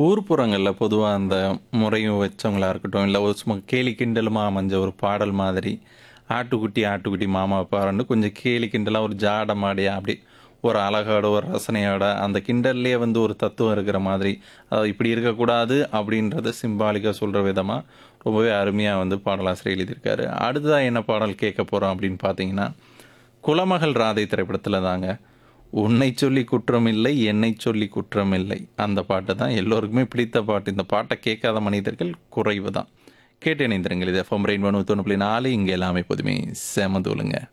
ஊர்ப்புறங்களில் பொதுவாக அந்த முறையும் வச்சவங்களா இருக்கட்டும் இல்லை ஒரு சும்மா கேலி கிண்டலுமா அமைஞ்ச ஒரு பாடல் மாதிரி ஆட்டுக்குட்டி ஆட்டுக்குட்டி மாமா பாருன்னு கொஞ்சம் கேலி கிண்டலாக ஒரு ஜாடமாடியா அப்படி ஒரு அழகோட ஒரு ரசனையோட அந்த கிண்டல்லையே வந்து ஒரு தத்துவம் இருக்கிற மாதிரி அதாவது இப்படி இருக்கக்கூடாது அப்படின்றத சிம்பாலிக்காக சொல்கிற விதமாக ரொம்பவே அருமையாக வந்து பாடலாசிரியர் எழுதியிருக்காரு அடுத்ததாக என்ன பாடல் கேட்க போகிறோம் அப்படின்னு பார்த்தீங்கன்னா குலமகள் ராதை திரைப்படத்தில் தாங்க உன்னை சொல்லி குற்றமில்லை என்னை சொல்லி குற்றமில்லை அந்த பாட்டு தான் எல்லோருக்குமே பிடித்த பாட்டு இந்த பாட்டை கேட்காத மனிதர்கள் குறைவு தான் கேட்டு இணைந்திருங்கள் இது எஃப்எம் ரெயின் ஒன்று தொண்ணூறு நாலு இங்கே எல்லாமே எப்போதுமே செமதூலுங்க